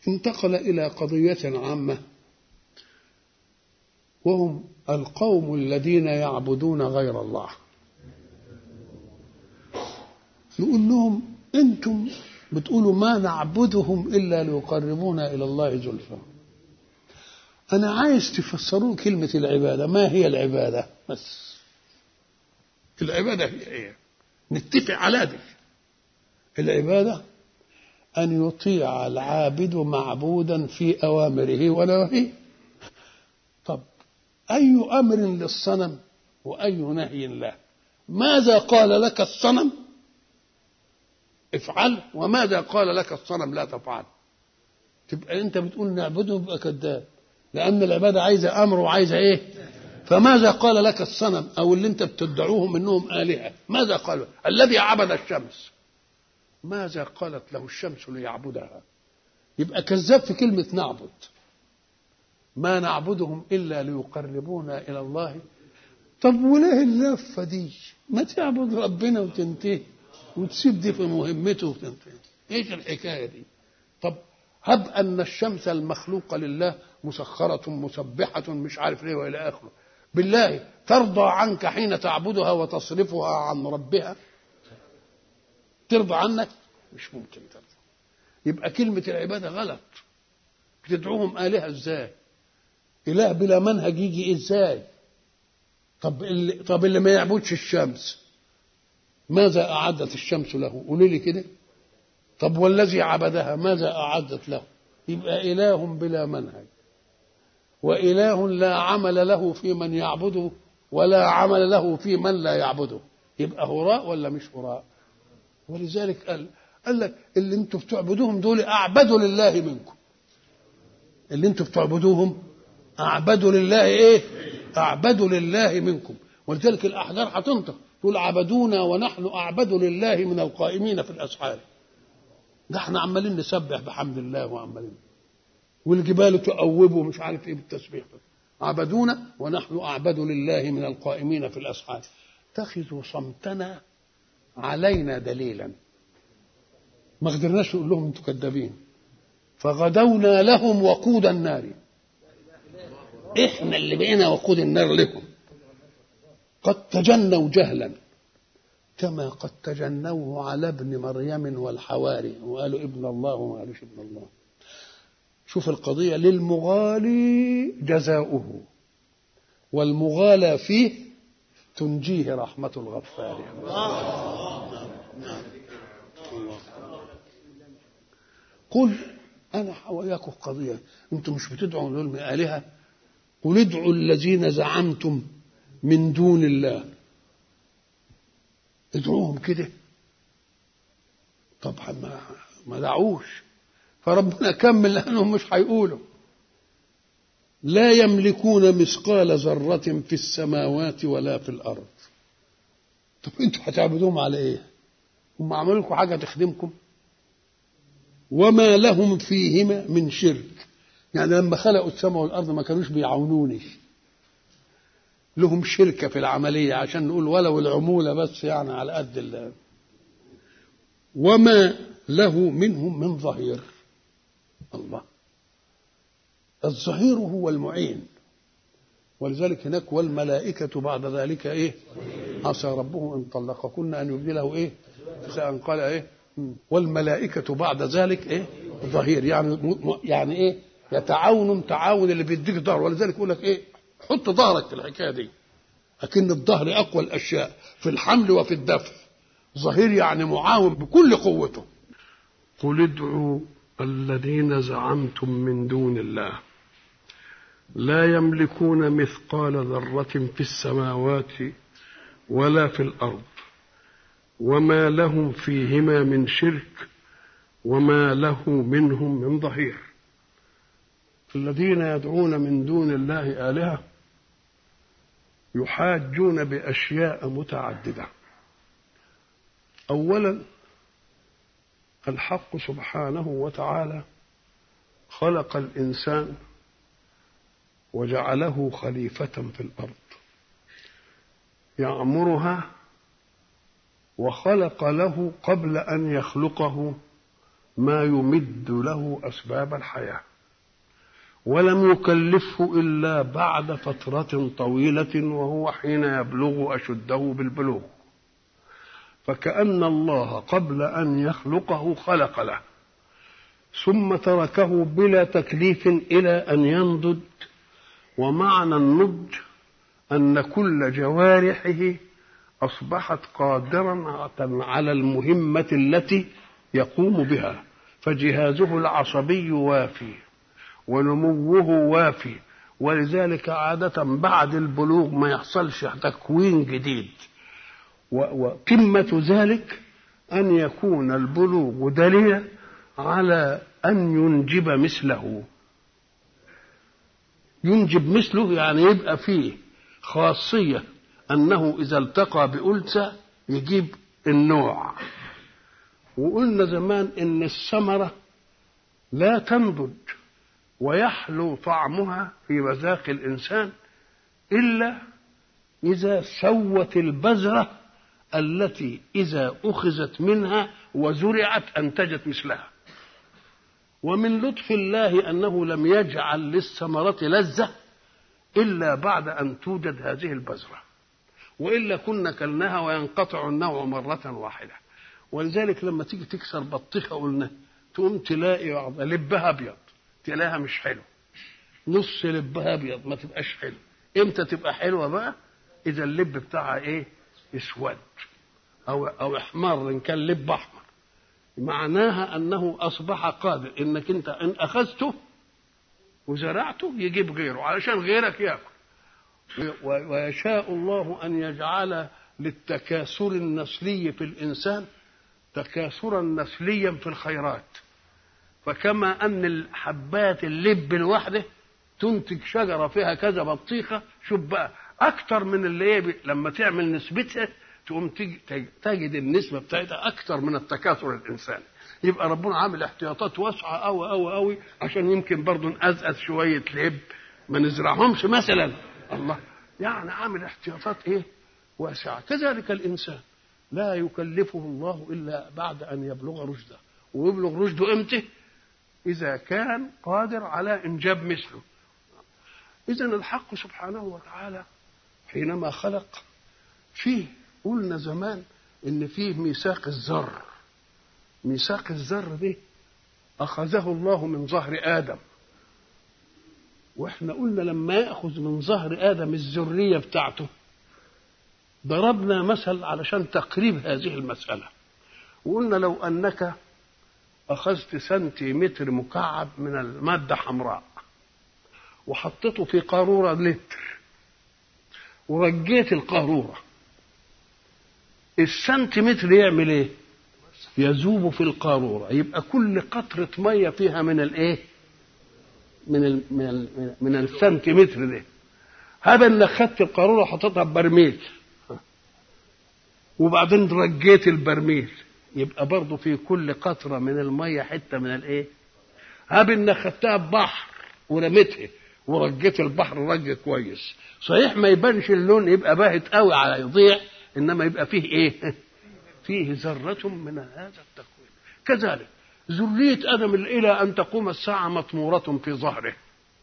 انتقل إلى قضية عامة وهم القوم الذين يعبدون غير الله يقول لهم انتم بتقولوا ما نعبدهم الا ليقربونا الى الله زلفى انا عايز تفسروا كلمه العباده ما هي العباده بس العباده هي ايه نتفق على دي العباده ان يطيع العابد معبودا في اوامره ونواهيه طب اي امر للصنم واي نهي له ماذا قال لك الصنم افعل وماذا قال لك الصنم لا تفعل تبقى انت بتقول نعبده يبقى كذاب لان العباده عايزه امر وعايزه ايه فماذا قال لك الصنم او اللي انت بتدعوهم انهم الهه ماذا قال الذي عبد الشمس ماذا قالت له الشمس ليعبدها يبقى كذاب في كلمه نعبد ما نعبدهم الا ليقربونا الى الله طب وليه اللفه دي ما تعبد ربنا وتنتهي وتسيب دي في مهمته وتنتهي ايش الحكايه دي طب هب ان الشمس المخلوقه لله مسخره مسبحه مش عارف ليه والى اخره بالله ترضى عنك حين تعبدها وتصرفها عن ربها ترضى عنك مش ممكن ترضى يبقى كلمة العبادة غلط بتدعوهم آلهة ازاي إله بلا منهج يجي ازاي طب اللي طب اللي ما يعبدش الشمس ماذا أعدت الشمس له قولوا لي كده طب والذي عبدها ماذا أعدت له يبقى إله بلا منهج وإله لا عمل له في من يعبده ولا عمل له في من لا يعبده يبقى هراء ولا مش هراء ولذلك قال قال لك اللي انتوا بتعبدوهم دول اعبدوا لله منكم اللي انتوا بتعبدوهم اعبدوا لله ايه اعبدوا لله منكم ولذلك الاحجار هتنطق تقول عبدونا ونحن اعبد لله من القائمين في الاسحار ده احنا عمالين نسبح بحمد الله وعمالين والجبال تؤوب ومش عارف ايه بالتسبيح عبدونا ونحن اعبد لله من القائمين في الاسحار اتخذوا صمتنا علينا دليلا ما قدرناش نقول لهم انتوا كذابين فغدونا لهم وقود النار احنا اللي بقينا وقود النار لكم قد تجنوا جهلا كما قد تجنوه على ابن مريم والحواري وقالوا ابن الله وما قالوش ابن الله شوف القضية للمغالي جزاؤه والمغالى فيه تنجيه رحمة الغفار قل أنا وياكم قضية أنتم مش بتدعوا دول آلهة قل ادعوا الذين زعمتم من دون الله ادعوهم كده طبعا ما ما دعوش فربنا كمل لانهم مش هيقولوا لا يملكون مثقال ذرة في السماوات ولا في الأرض طب انتوا هتعبدوهم على ايه هم عملوا لكم حاجة تخدمكم وما لهم فيهما من شرك يعني لما خلقوا السماء والأرض ما كانوش بيعاونوني لهم شركة في العملية عشان نقول ولو العمولة بس يعني على قد الله وما له منهم من ظهير الله الظهير هو المعين ولذلك هناك والملائكة بعد ذلك ايه عسى ربه ان طلقكن ان يبدله ايه ان قال ايه والملائكة بعد ذلك ايه ظهير يعني يعني ايه يتعاون تعاون اللي بيديك ظهر ولذلك يقول لك ايه حط ظهرك في الحكايه دي لكن الظهر اقوى الاشياء في الحمل وفي الدفع ظهير يعني معاون بكل قوته قل ادعوا الذين زعمتم من دون الله لا يملكون مثقال ذرة في السماوات ولا في الأرض وما لهم فيهما من شرك وما له منهم من ظهير الذين يدعون من دون الله آلهة يحاجون بأشياء متعددة أولا الحق سبحانه وتعالى خلق الإنسان وجعله خليفة في الأرض يعمرها وخلق له قبل أن يخلقه ما يمد له أسباب الحياة ولم يكلفه إلا بعد فترة طويلة وهو حين يبلغ أشده بالبلوغ فكأن الله قبل أن يخلقه خلق له ثم تركه بلا تكليف إلى أن ينضج ومعنى النضج أن كل جوارحه أصبحت قادرا على المهمة التي يقوم بها فجهازه العصبي وافي ونموه وافي ولذلك عادة بعد البلوغ ما يحصلش تكوين جديد وقمة ذلك أن يكون البلوغ دليلا على أن ينجب مثله ينجب مثله يعني يبقى فيه خاصية أنه إذا التقى بأنثى يجيب النوع وقلنا زمان إن الثمرة لا تنضج ويحلو طعمها في مذاق الإنسان إلا إذا سوت البذرة التي إذا أخذت منها وزرعت أنتجت مثلها ومن لطف الله أنه لم يجعل للثمرة لذة إلا بعد أن توجد هذه البذرة وإلا كنا كلناها وينقطع النوع مرة واحدة ولذلك لما تيجي تكسر بطيخة قلنا تقوم تلاقي لبها أبيض تلاقيها مش حلو نص لبها أبيض ما تبقاش حلو إمتى تبقى حلوة بقى إذا اللب بتاعها إيه اسود أو أو أحمر إن كان لب أحمر معناها أنه أصبح قادر إنك أنت إن أخذته وزرعته يجيب غيره علشان غيرك ياكل ويشاء الله ان يجعل للتكاثر النسلي في الانسان تكاثرا نسليا في الخيرات فكما ان الحبات اللب الواحده تنتج شجره فيها كذا بطيخه شوف بقى اكتر من اللي هي لما تعمل نسبتها تقوم تجد النسبه بتاعتها اكتر من التكاثر الانساني يبقى ربنا عامل احتياطات واسعه قوي قوي قوي عشان يمكن برضه نقزقز شويه لب ما نزرعهمش مثلا الله يعني عامل احتياطات ايه واسعه كذلك الانسان لا يكلفه الله الا بعد ان يبلغ رشده ويبلغ رشده امتى اذا كان قادر على انجاب مثله اذا الحق سبحانه وتعالى حينما خلق فيه قلنا زمان ان فيه ميثاق الذر ميثاق الذر ده اخذه الله من ظهر ادم واحنا قلنا لما ياخذ من ظهر ادم الذريه بتاعته ضربنا مثل علشان تقريب هذه المساله وقلنا لو انك اخذت سنتيمتر مكعب من الماده حمراء وحطيته في قاروره لتر ورجيت القاروره السنتيمتر يعمل ايه يذوب في القاروره يبقى كل قطره ميه فيها من الايه من ال من ال من السنتيمتر ده هذا اللي خدت القاروره وحطيتها ببرميل وبعدين رجيت البرميل يبقى برضه في كل قطره من الميه حته من الايه هاب انك خدتها ببحر ورميتها ورجيت البحر رج كويس صحيح ما يبانش اللون يبقى باهت قوي على يضيع انما يبقى فيه ايه فيه ذره من هذا التكوين كذلك ذرية آدم إلى أن تقوم الساعة مطمورة في ظهره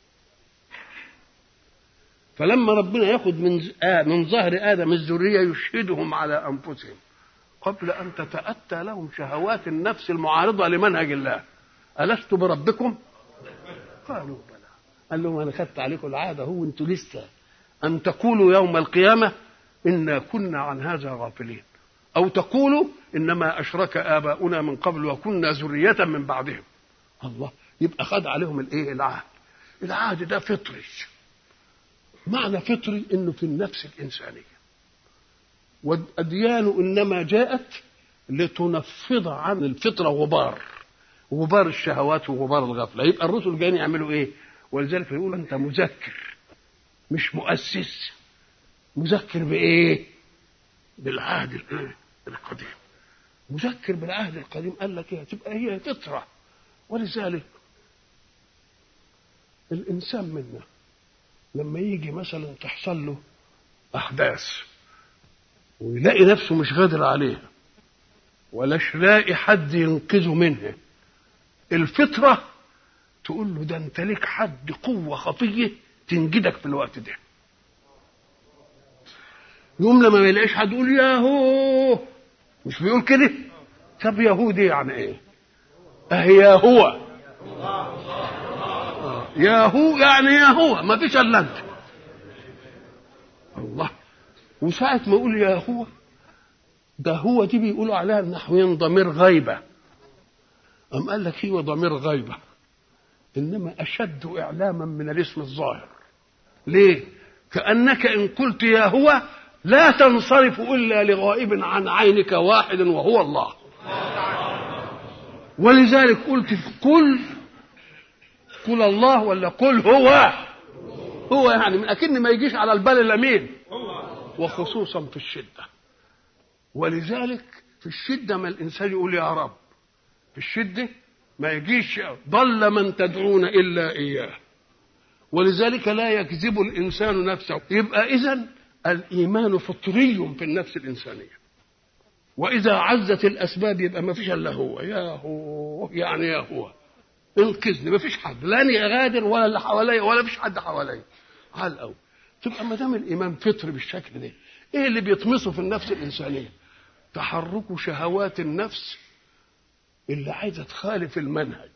فلما ربنا ياخذ من آه من ظهر آدم الذرية يشهدهم على أنفسهم قبل أن تتأتى لهم شهوات النفس المعارضة لمنهج الله ألست بربكم؟ قالوا بلى قال لهم أنا خدت عليكم العادة هو أنتوا لسه أن تقولوا يوم القيامة إنا كنا عن هذا غافلين أو تقولوا إنما أشرك آباؤنا من قبل وكنا ذرية من بعدهم الله يبقى خد عليهم الإيه العهد العهد ده فطري معنى فطري إنه في النفس الإنسانية والأديان إنما جاءت لتنفض عن الفطرة غبار غبار الشهوات وغبار الغفلة يبقى الرسل جايين يعملوا إيه ولذلك يقول أنت مذكر مش مؤسس مذكر بإيه بالعهد الإيه القديم مذكر بالعهد القديم قال لك ايه تبقى هي فطره ولذلك الانسان منا لما يجي مثلا تحصل له احداث ويلاقي نفسه مش قادر عليها ولاش لاقي حد ينقذه منها الفطره تقول له ده انت ليك حد قوه خفيه تنجدك في الوقت ده يوم لما ما يلاقيش حد يقول ياهو مش بيقول كده طب ياهو دي يعني ايه اهي يا هو يا هو يعني يا هو ما فيش الا انت الله وساعة ما يقول يا هو ده هو دي بيقولوا عليها النحويين ضمير غيبة أم قال لك هو ضمير غيبة إنما أشد إعلاما من الاسم الظاهر ليه؟ كأنك إن قلت يا هو لا تنصرف إلا لغائب عن عينك واحد وهو الله ولذلك قلت في قل قل الله ولا قل هو هو يعني من أكن ما يجيش على البال إلا مين وخصوصا في الشدة ولذلك في الشدة ما الإنسان يقول يا رب في الشدة ما يجيش ضل من تدعون إلا إياه ولذلك لا يكذب الإنسان نفسه يبقى إذن الإيمان فطري في النفس الإنسانية وإذا عزت الأسباب يبقى ما فيش إلا هو يا هو يعني يا هو انقذني ما فيش حد لا أنا غادر ولا اللي حواليا ولا فيش حد حواليا على الأول تبقى ما دام الإيمان فطري بالشكل ده إيه اللي بيطمسه في النفس الإنسانية تحرك شهوات النفس اللي عايزة تخالف المنهج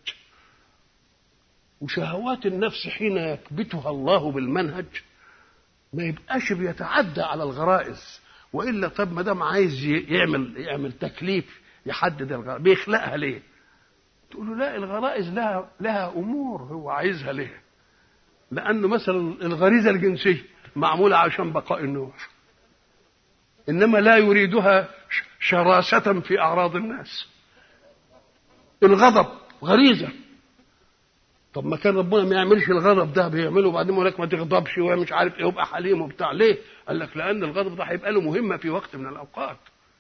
وشهوات النفس حين يكبتها الله بالمنهج ما يبقاش بيتعدى على الغرائز والا طب ما دام عايز يعمل يعمل تكليف يحدد الغرائز بيخلقها ليه؟ تقول له لا الغرائز لها لها امور هو عايزها ليه؟ لانه مثلا الغريزه الجنسيه معموله عشان بقاء النوع انما لا يريدها شراسه في اعراض الناس الغضب غريزه طب ما كان ربنا ما يعملش الغضب ده بيعمله وبعدين يقول لك ما تغضبش ومش عارف ايه وابقى حليم وبتاع ليه؟ قال لك لان الغضب ده هيبقى له مهمه في وقت من الاوقات.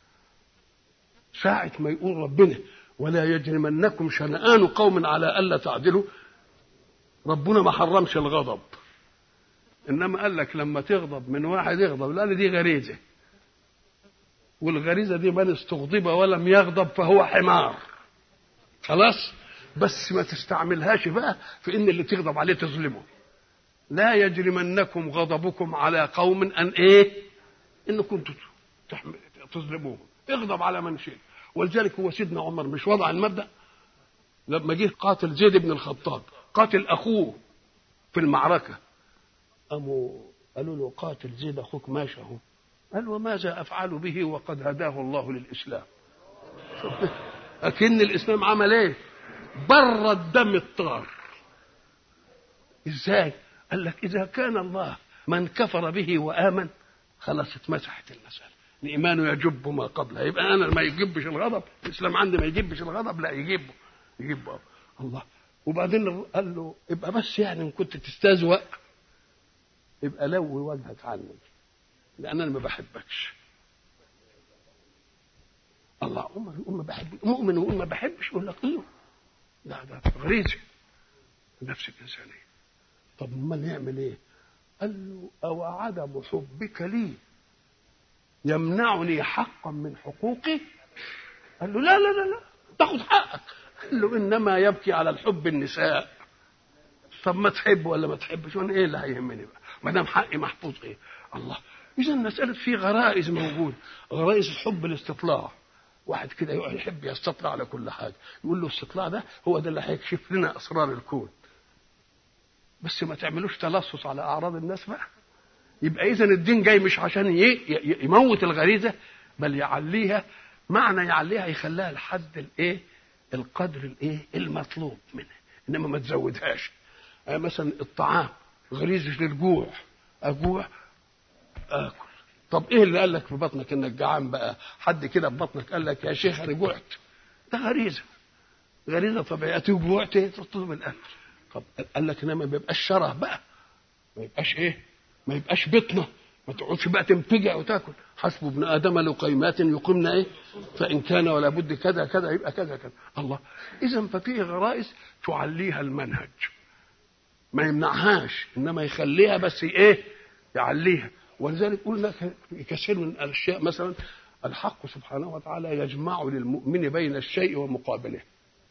ساعة ما يقول ربنا ولا يجرمنكم شنآن قوم على ألا تعدلوا ربنا ما حرمش الغضب إنما قال لك لما تغضب من واحد يغضب لأن دي غريزة والغريزة دي من استغضب ولم يغضب فهو حمار خلاص بس ما تستعملهاش بقى في ان اللي تغضب عليه تظلمه لا يجرمنكم غضبكم على قوم ان ايه انكم تظلموهم اغضب على من شئت ولذلك هو سيدنا عمر مش وضع المبدا لما جه قاتل زيد بن الخطاب قاتل اخوه في المعركه قاموا قالوا له قاتل زيد اخوك ماشي اهو قال وماذا افعل به وقد هداه الله للاسلام اكن الاسلام عمل ايه بر الدم الطار ازاي قال لك اذا كان الله من كفر به وامن خلاص اتمسحت المساله الايمان يجب ما قبله يبقى انا ما يجبش الغضب الاسلام عندي ما يجبش الغضب لا يجبه يجبه الله وبعدين قال له ابقى بس يعني ان كنت تستهزئ يبقى لوي وجهك عني لان انا ما بحبكش الله عمر يقول ما بحب مؤمن ويقول ما بحبش يقول لك ايوه ده ده غريزه النفس الانسانيه طب امال يعمل ايه؟ قال له او عدم حبك لي يمنعني حقا من حقوقي؟ قال له لا لا لا لا تاخذ حقك قال له انما يبكي على الحب النساء طب ما تحب ولا ما تحبش وانا ايه اللي هيهمني بقى ما دام حقي محفوظ ايه الله اذا مساله في غرائز موجود غرائز حب الاستطلاع واحد كده يقعد يحب يستطلع على كل حاجه يقول له الاستطلاع ده هو ده اللي هيكشف لنا اسرار الكون بس ما تعملوش تلصص على اعراض الناس بقى يبقى اذا الدين جاي مش عشان يموت الغريزه بل يعليها معنى يعليها يخليها لحد الايه القدر الايه المطلوب منها انما ما تزودهاش يعني مثلا الطعام غريزه للجوع اجوع اكل طب ايه اللي قال لك في بطنك انك جعان بقى حد كده في بطنك قال لك يا شيخ انا جوعت ده غريزه غريزه طبيعيه جوعت تطلب الاكل طب قال لك انما ما بيبقاش شره بقى ما يبقاش ايه ما يبقاش بطنه ما تقعدش بقى تنفجع وتاكل حسب ابن ادم لقيمات يقمن ايه فان كان ولا بد كذا كذا يبقى كذا كذا الله اذا ففيه غرائز تعليها المنهج ما يمنعهاش انما يخليها بس ايه يعليها ولذلك قلنا في كثير من الاشياء مثلا الحق سبحانه وتعالى يجمع للمؤمن بين الشيء ومقابله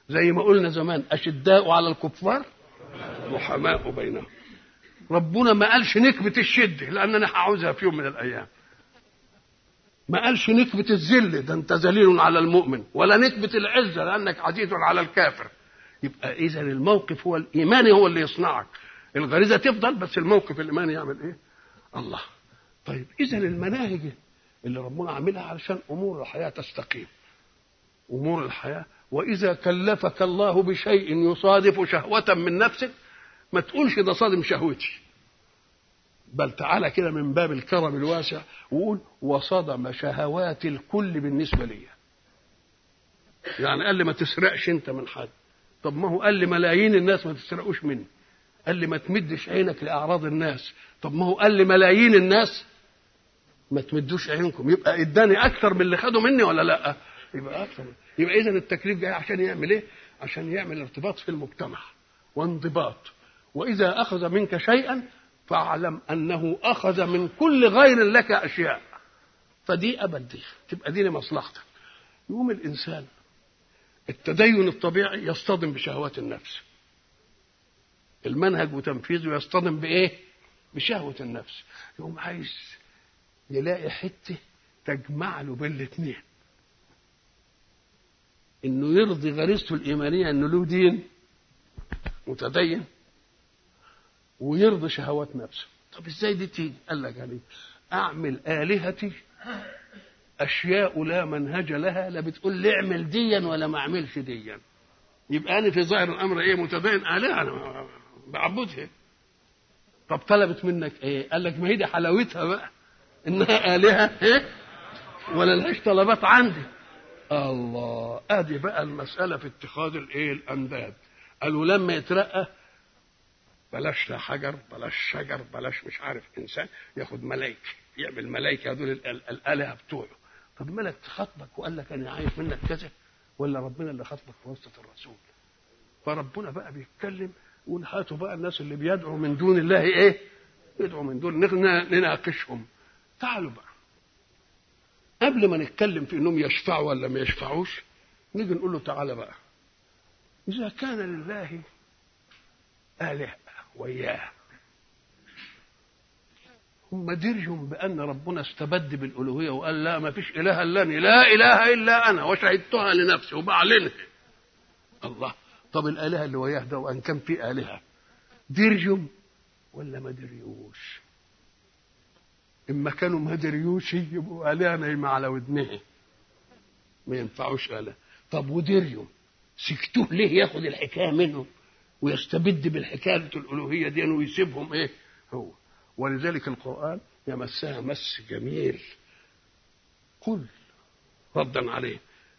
زي ما قلنا زمان اشداء على الكفار رحماء بينهم ربنا ما قالش نكبة الشدة لأن أنا هعوزها في يوم من الأيام ما قالش نكبة الذل ده أنت ذليل على المؤمن ولا نكبة العزة لأنك عزيز على الكافر يبقى إذا الموقف هو الإيماني هو اللي يصنعك الغريزة تفضل بس الموقف الإيماني يعمل إيه الله طيب إذا المناهج اللي ربنا عاملها علشان أمور الحياة تستقيم أمور الحياة وإذا كلفك الله بشيء يصادف شهوة من نفسك ما تقولش ده صادم شهوتي بل تعالى كده من باب الكرم الواسع وقول وصدم شهوات الكل بالنسبة لي يعني قال لي ما تسرقش انت من حد طب ما هو قال لي ملايين الناس ما تسرقوش مني قال لي ما تمدش عينك لأعراض الناس طب ما هو قال لي ملايين الناس ما تمدوش عينكم يبقى اداني اكثر من اللي خدوا مني ولا لا يبقى اكثر يبقى اذا التكليف جاي عشان يعمل ايه عشان يعمل ارتباط في المجتمع وانضباط واذا اخذ منك شيئا فاعلم انه اخذ من كل غير لك اشياء فدي ابد دي تبقى دي لمصلحتك يقوم الانسان التدين الطبيعي يصطدم بشهوات النفس المنهج وتنفيذه يصطدم بايه بشهوه النفس يقوم عايز يلاقي حته تجمع له بين الاثنين انه يرضي غريزته الايمانيه انه له دين متدين ويرضي شهوات نفسه طب ازاي دي تيجي قال لك يعني اعمل الهتي اشياء لا منهج لها لا بتقول لي اعمل ديا ولا ما اعملش ديا يبقى انا في ظاهر الامر ايه متدين الهه انا بعبدها طب طلبت منك ايه قال لك ما هي دي حلاوتها بقى انها الهه إيه؟ ولا لهاش طلبات عندي الله ادي بقى المساله في اتخاذ الايه الانداد قالوا لما يترقى بلاش لا حجر بلاش شجر بلاش مش عارف انسان ياخد ملائكه يعمل ملائكه دول الالهه بتوعه طب ملك خطبك وقال لك انا عايز منك كذا ولا ربنا اللي خطبك في وسط الرسول فربنا بقى بيتكلم يقول هاتوا بقى الناس اللي بيدعوا من دون الله ايه يدعوا من دون نناقشهم تعالوا بقى قبل ما نتكلم في انهم يشفعوا ولا ما يشفعوش نيجي نقول له تعالى بقى اذا كان لله اله وياه هم درجهم بان ربنا استبد بالالوهيه وقال لا ما فيش اله الا أني لا اله الا انا وشهدتها لنفسي وبعلنها الله طب الاله اللي وياه ده وان كان في الهه درجهم ولا ما دريوش اما كانوا ما دريوش يبقوا الهه نايمه على ودنها ما ينفعوش اله طب ودريوا سكتوه ليه ياخد الحكايه منهم ويستبد بالحكايه الالوهيه دي ويسيبهم ايه هو ولذلك القران يمسها مس جميل قل ردا عليه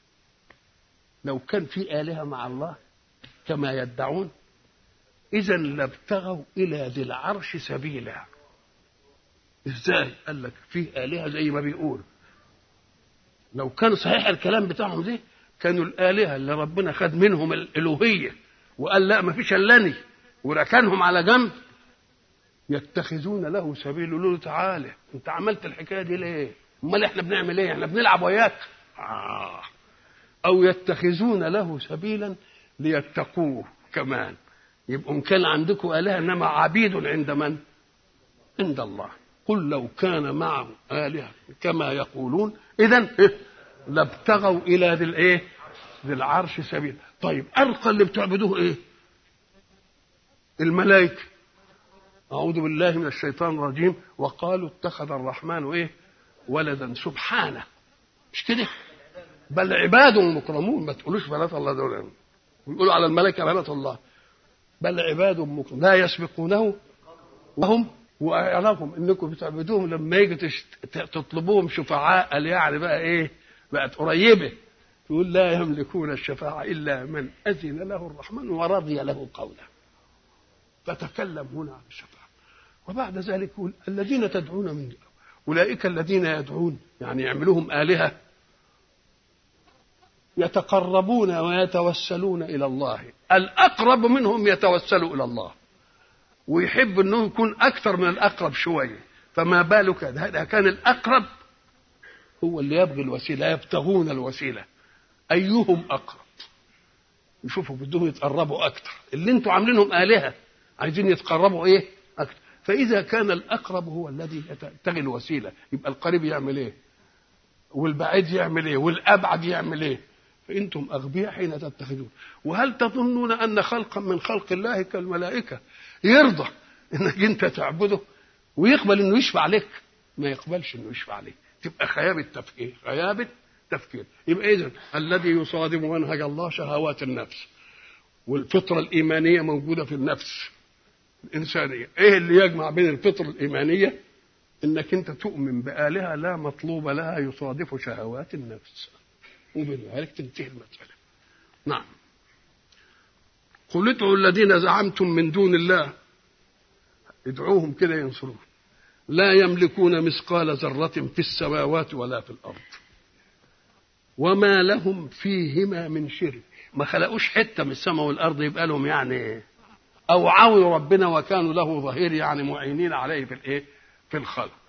لو كان في الهه مع الله كما يدعون اذا لابتغوا الى ذي العرش سبيلا ازاي قال لك في الهه زي ما بيقول لو كان صحيح الكلام بتاعهم ده كانوا الالهه اللي ربنا خد منهم الالوهيه وقال لا ما فيش الا وركنهم على جنب يتخذون له سبيل يقولوا له تعالى انت عملت الحكايه دي ليه؟ امال احنا بنعمل ايه؟ احنا بنلعب وياك آه. او يتخذون له سبيلا ليتقوه كمان يبقوا ان كان عندكم الهه انما عبيد عند من؟ عند الله قل لو كان معه الهه كما يقولون اذا لابتغوا الى ذي الايه؟ ذي العرش سبيل طيب ارقى اللي بتعبدوه ايه؟ الملائكه أعوذ بالله من الشيطان الرجيم وقالوا اتخذ الرحمن إيه ولدا سبحانه مش كده بل عباد مكرمون ما تقولوش بنات الله دول ويقولوا على الملائكة بنات الله بل عباد مكرمون لا يسبقونه وهم وأعلمكم انكم بتعبدوهم لما يجي تطلبوهم شفعاء قال يعني بقى ايه بقت قريبه تقول لا يملكون الشفاعة إلا من أذن له الرحمن ورضي له قولا فتكلم هنا عن الشفاعة وبعد ذلك يقول الذين تدعون من أولئك الذين يدعون يعني يعملوهم آلهة يتقربون ويتوسلون إلى الله الأقرب منهم يتوسل إلى الله ويحب أنه يكون أكثر من الأقرب شوية فما بالك هذا كان الأقرب هو اللي يبغي الوسيلة يبتغون الوسيلة أيهم أقرب يشوفوا بدهم يتقربوا اكتر اللي انتوا عاملينهم الهه عايزين يتقربوا ايه اكتر فاذا كان الاقرب هو الذي يبتغي الوسيله يبقى القريب يعمل ايه والبعيد يعمل ايه والابعد يعمل ايه فانتم اغبياء حين تتخذون وهل تظنون ان خلقا من خلق الله كالملائكه يرضى انك انت تعبده ويقبل انه يشفع عليك ما يقبلش انه يشفع عليك تبقى خيابه تفكير خيابه تفكير يبقى اذا الذي يصادم منهج الله شهوات النفس والفطره الايمانيه موجوده في النفس الانسانيه ايه اللي يجمع بين الفطره الايمانيه انك انت تؤمن بالهه لا مطلوب لها يصادف شهوات النفس وبذلك تنتهي المساله نعم قل ادعوا الذين زعمتم من دون الله ادعوهم كده ينصروه لا يملكون مثقال ذرة في السماوات ولا في الأرض وما لهم فيهما من شرك ما خلقوش حتة من السماء والأرض يبقى لهم يعني أو عاونوا ربنا وكانوا له ظهير يعني معينين عليه في الإيه في الخلق